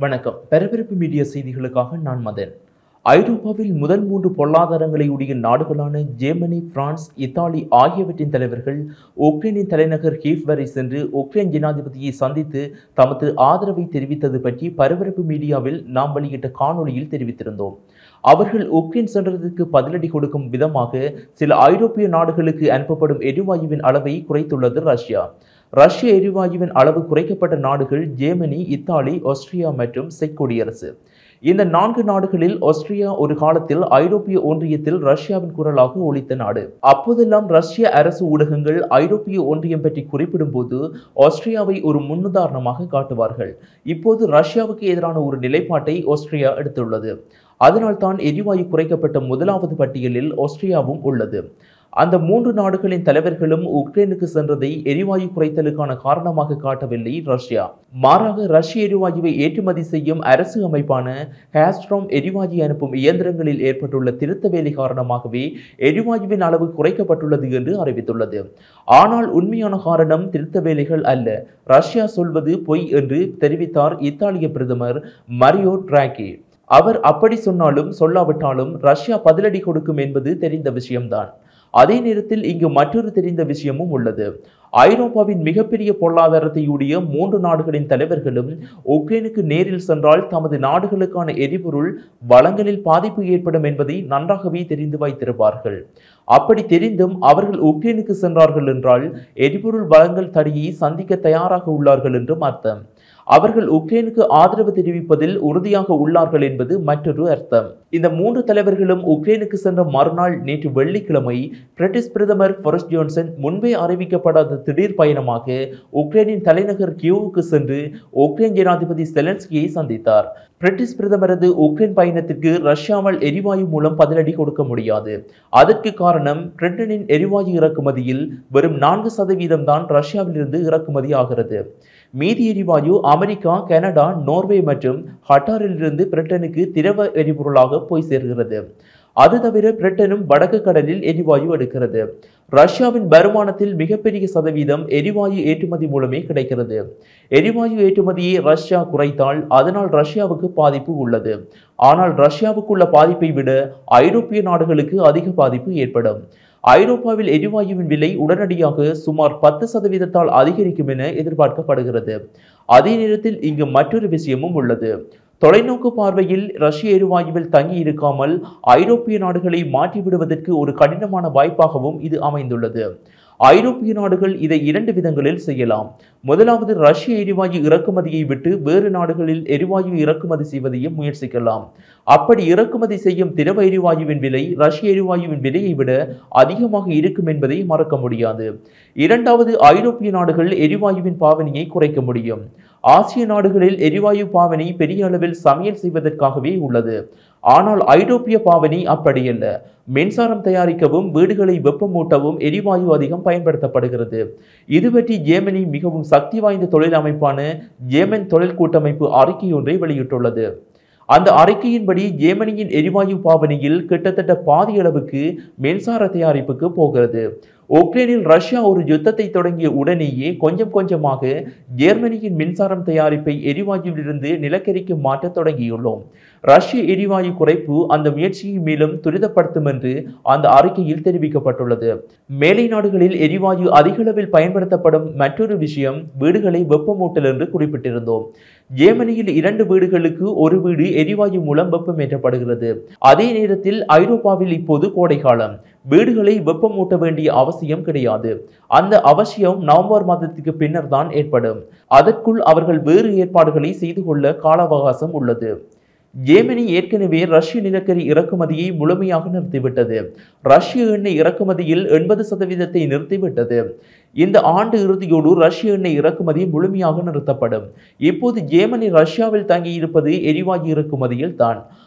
வணக்கம் பரபரப்பு மீடியா செய்திகளுக்காக நான் மதன் ஐரோப்பாவில் முதல் மூன்று பொருளாதாரங்களை உடைய நாடுகளான ஜெர்மனி பிரான்ஸ் இத்தாலி ஆகியவற்றின் தலைவர்கள் உக்ரைனின் தலைநகர் கீவ் வரை சென்று உக்ரைன் ஜனாதிபதியை சந்தித்து தமது ஆதரவை தெரிவித்தது பற்றி பரபரப்பு மீடியாவில் நாம் வெளியிட்ட காணொளியில் தெரிவித்திருந்தோம் அவர்கள் உக்ரைன் சென்றதற்கு பதிலடி கொடுக்கும் விதமாக சில ஐரோப்பிய நாடுகளுக்கு அனுப்பப்படும் எரிவாயுவின் அளவை குறைத்துள்ளது ரஷ்யா ரஷ்ய எரிவாயுவின் அளவு குறைக்கப்பட்ட நாடுகள் ஜெர்மனி இத்தாலி ஆஸ்திரியா மற்றும் செக் குடியரசு இந்த நான்கு நாடுகளில் ஆஸ்திரியா ஒரு காலத்தில் ஐரோப்பிய ஒன்றியத்தில் ரஷ்யாவின் குரலாக ஒலித்த நாடு அப்போதெல்லாம் ரஷ்ய அரசு ஊடகங்கள் ஐரோப்பிய ஒன்றியம் பற்றி குறிப்பிடும்போது ஆஸ்திரியாவை ஒரு முன்னுதாரணமாக காட்டுவார்கள் இப்போது ரஷ்யாவுக்கு எதிரான ஒரு நிலைப்பாட்டை ஆஸ்திரியா எடுத்துள்ளது அதனால்தான் எரிவாயு குறைக்கப்பட்ட முதலாவது பட்டியலில் ஆஸ்திரியாவும் உள்ளது அந்த மூன்று நாடுகளின் தலைவர்களும் உக்ரைனுக்கு சென்றதை எரிவாயு குறைத்தலுக்கான காரணமாக காட்டவில்லை ரஷ்யா மாறாக ரஷ்ய எரிவாயுவை ஏற்றுமதி செய்யும் அரசு அமைப்பான ஹேஸ்ட்ராம் எரிவாயு அனுப்பும் இயந்திரங்களில் ஏற்பட்டுள்ள திருத்த வேலை காரணமாகவே எரிவாயுவின் அளவு குறைக்கப்பட்டுள்ளது என்று அறிவித்துள்ளது ஆனால் உண்மையான காரணம் திருத்த வேலைகள் அல்ல ரஷ்யா சொல்வது பொய் என்று தெரிவித்தார் இத்தாலிய பிரதமர் மரியோ டிராகி அவர் அப்படி சொன்னாலும் சொல்லாவிட்டாலும் ரஷ்யா பதிலடி கொடுக்கும் என்பது தெரிந்த விஷயம்தான் அதே நேரத்தில் இங்கு மற்றொரு தெரிந்த விஷயமும் உள்ளது ஐரோப்பாவின் மிகப்பெரிய பொருளாதாரத்தை உடைய மூன்று நாடுகளின் தலைவர்களும் உக்ரைனுக்கு நேரில் சென்றால் தமது நாடுகளுக்கான எரிபொருள் வளங்களில் பாதிப்பு ஏற்படும் என்பதை நன்றாகவே தெரிந்து வைத்திருப்பார்கள் அப்படி தெரிந்தும் அவர்கள் உக்ரைனுக்கு சென்றார்கள் என்றால் எரிபொருள் வளங்கள் தடையை சந்திக்க தயாராக உள்ளார்கள் என்றும் அர்த்தம் அவர்கள் உக்ரைனுக்கு ஆதரவு தெரிவிப்பதில் உறுதியாக உள்ளார்கள் என்பது மற்றொரு அர்த்தம் இந்த மூன்று தலைவர்களும் உக்ரைனுக்கு சென்ற மறுநாள் நேற்று வெள்ளிக்கிழமை பிரிட்டிஷ் பிரதமர் பொரிஸ் ஜான்சன் முன்பே அறிவிக்கப்படாத திடீர் பயணமாக உக்ரைனின் தலைநகர் கியூவுக்கு சென்று உக்ரைன் ஜனாதிபதி செலன்ஸ்கியை சந்தித்தார் பிரிட்டிஷ் பிரதமரது உக்ரைன் பயணத்திற்கு ரஷ்யாவால் எரிவாயு மூலம் பதிலடி கொடுக்க முடியாது அதற்கு காரணம் பிரிட்டனின் எரிவாயு இறக்குமதியில் வெறும் நான்கு சதவீதம் தான் ரஷ்யாவிலிருந்து இறக்குமதி ஆகிறது மீதி எரிவாயு அமெரிக்கா கனடா நோர்வே மற்றும் ஹட்டாரிலிருந்து பிரிட்டனுக்கு திரவ எரிபொருளாக போய் சேர்கிறது அது தவிர பிரிட்டனும் வடக்கு கடலில் எரிவாயு எடுக்கிறது ரஷ்யாவின் வருமானத்தில் மிகப்பெரிய சதவீதம் எரிவாயு ஏற்றுமதி மூலமே கிடைக்கிறது எரிவாயு ஏற்றுமதியை ரஷ்யா குறைத்தால் அதனால் ரஷ்யாவுக்கு பாதிப்பு உள்ளது ஆனால் ரஷ்யாவுக்குள்ள பாதிப்பை விட ஐரோப்பிய நாடுகளுக்கு அதிக பாதிப்பு ஏற்படும் ஐரோப்பாவில் எரிவாயுவின் விலை உடனடியாக சுமார் பத்து சதவீதத்தால் அதிகரிக்கும் என எதிர்பார்க்கப்படுகிறது அதே நேரத்தில் இங்கு மற்றொரு விஷயமும் உள்ளது தொலைநோக்கு பார்வையில் ரஷ்ய எரிவாயுவில் தங்கி இருக்காமல் ஐரோப்பிய நாடுகளை மாற்றி விடுவதற்கு ஒரு கடினமான வாய்ப்பாகவும் இது அமைந்துள்ளது ஐரோப்பிய நாடுகள் இதை இரண்டு விதங்களில் செய்யலாம் முதலாவது ரஷ்ய எரிவாயு இறக்குமதியை விட்டு வேறு நாடுகளில் எரிவாயு இறக்குமதி செய்வதையும் முயற்சிக்கலாம் அப்படி இறக்குமதி செய்யும் திரவ எரிவாயுவின் விலை ரஷ்ய எரிவாயுவின் விலையை விட அதிகமாக இருக்கும் என்பதை மறக்க முடியாது இரண்டாவது ஐரோப்பிய நாடுகள் எரிவாயுவின் பாவனையை குறைக்க முடியும் ஆசிய நாடுகளில் எரிவாயு பாவனை பெரிய அளவில் சமையல் செய்வதற்காகவே உள்ளது ஆனால் ஐரோப்பிய பாவனை அப்படியல்ல மின்சாரம் தயாரிக்கவும் வீடுகளை வெப்பமூட்டவும் எரிவாயு அதிகம் பயன்படுத்தப்படுகிறது இது பற்றி ஜேமனி மிகவும் சக்தி வாய்ந்த தொழில் அமைப்பான ஜேமன் தொழில் கூட்டமைப்பு அறிக்கை ஒன்றை வெளியிட்டுள்ளது அந்த அறிக்கையின்படி ஜேமனியின் எரிவாயு பாவனையில் கிட்டத்தட்ட பாதி அளவுக்கு மின்சார தயாரிப்புக்கு போகிறது உக்ரைனில் ரஷ்யா ஒரு யுத்தத்தை தொடங்கிய உடனேயே கொஞ்சம் கொஞ்சமாக ஜெர்மனியின் மின்சாரம் தயாரிப்பை எரிவாயுவிலிருந்து நிலக்கரிக்கு மாற்ற தொடங்கியுள்ளோம் ரஷ்ய எரிவாயு குறைப்பு அந்த முயற்சியை மேலும் துரிதப்படுத்தும் என்று அந்த அறிக்கையில் தெரிவிக்கப்பட்டுள்ளது மேலை நாடுகளில் எரிவாயு அதிகளவில் பயன்படுத்தப்படும் மற்றொரு விஷயம் வீடுகளை வெப்பமூட்டல் என்று குறிப்பிட்டிருந்தோம் ஜேர்மனியில் இரண்டு வீடுகளுக்கு ஒரு வீடு எரிவாயு மூலம் வெப்பமேற்றப்படுகிறது அதே நேரத்தில் ஐரோப்பாவில் இப்போது கோடைக்காலம் வீடுகளை வெப்பமூட்ட வேண்டிய அவசியம் கிடையாது அந்த அவசியம் நவம்பர் மாதத்துக்கு பின்னர் தான் ஏற்படும் அதற்குள் அவர்கள் வேறு ஏற்பாடுகளை செய்து கொள்ள கால அவகாசம் உள்ளது ஜேமனி ஏற்கனவே ரஷ்ய நிலக்கரி இறக்குமதியை முழுமையாக நிறுத்திவிட்டது ரஷ்ய எண்ணெய் இறக்குமதியில் எண்பது சதவீதத்தை நிறுத்திவிட்டது இந்த ஆண்டு இறுதியோடு ரஷ்ய எண்ணெய் இறக்குமதி முழுமையாக நிறுத்தப்படும் இப்போது ஜேமனி ரஷ்யாவில் தங்கியிருப்பது எரிவாயு இறக்குமதியில் தான்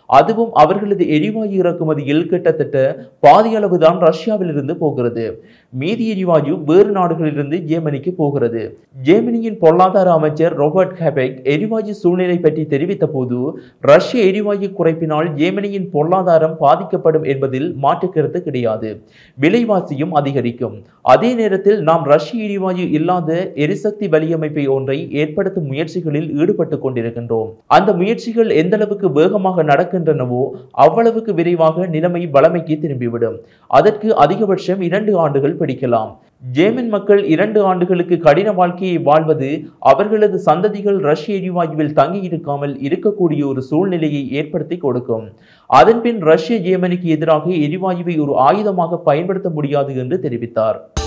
அதுவும் அவர்களது எரிவாயு இறக்குமதியில் கிட்டத்தட்ட பாதி அளவுதான் ரஷ்யாவிலிருந்து போகிறது மீதி எரிவாயு வேறு நாடுகளிலிருந்து ஜேமனிக்கு போகிறது ஜேமனியின் பொருளாதார அமைச்சர் ரோபர்ட் ஹெபெக் எரிவாயு சூழ்நிலை பற்றி தெரிவித்த போது ரஷ்ய எரிவாயு குறைப்பினால் ஜேமனியின் பொருளாதாரம் பாதிக்கப்படும் என்பதில் மாற்று கருத்து கிடையாது விலைவாசியும் அதிகரிக்கும் அதே நேரத்தில் நாம் ரஷ்ய எரிவாயு இல்லாத எரிசக்தி வலியமைப்பை ஒன்றை ஏற்படுத்தும் முயற்சிகளில் ஈடுபட்டு கொண்டிருக்கின்றோம் அந்த முயற்சிகள் எந்த அளவுக்கு வேகமாக நடக்கின்றனவோ அவ்வளவுக்கு விரைவாக நிலைமை வளமைக்கு திரும்பிவிடும் அதற்கு அதிகபட்சம் இரண்டு ஆண்டுகள் பிடிக்கலாம் ஜேமன் மக்கள் இரண்டு ஆண்டுகளுக்கு கடின வாழ்க்கையை வாழ்வது அவர்களது சந்ததிகள் ரஷ்ய எரிவாயுவில் தங்கி இருக்காமல் இருக்கக்கூடிய ஒரு சூழ்நிலையை ஏற்படுத்தி கொடுக்கும் அதன்பின் ரஷ்ய ஜேமனிக்கு எதிராக எரிவாயுவை ஒரு ஆயுதமாக பயன்படுத்த முடியாது என்று தெரிவித்தார்